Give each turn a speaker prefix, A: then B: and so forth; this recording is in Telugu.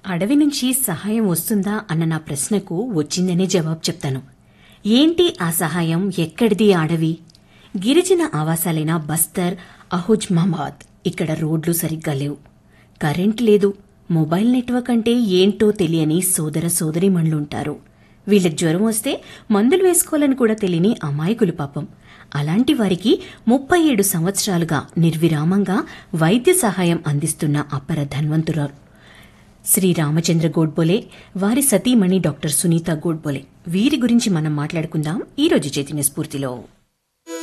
A: అడవి నుంచి సహాయం వస్తుందా అన్న నా ప్రశ్నకు వచ్చిందనే జవాబు చెప్తాను ఏంటి ఆ సహాయం ఎక్కడిది ఆ అడవి గిరిజన ఆవాసాలైన బస్తర్ అహుజ్మాబాద్ ఇక్కడ రోడ్లు సరిగ్గా లేవు కరెంట్ లేదు మొబైల్ నెట్వర్క్ అంటే ఏంటో తెలియని సోదర సోదరీమణులుంటారు వీళ్ళకి జ్వరం వస్తే మందులు వేసుకోవాలని కూడా తెలియని అమాయకులు పాపం అలాంటి వారికి ముప్పై ఏడు సంవత్సరాలుగా నిర్విరామంగా వైద్య సహాయం అందిస్తున్న అపర ధన్వంతురాలు శ్రీ రామచంద్ర గోడ్బోలే వారి సతీమణి డాక్టర్ సునీత గోడ్బోలే వీరి గురించి మనం మాట్లాడుకుందాం ఈ రోజు చైతన్య స్ఫూర్తిలో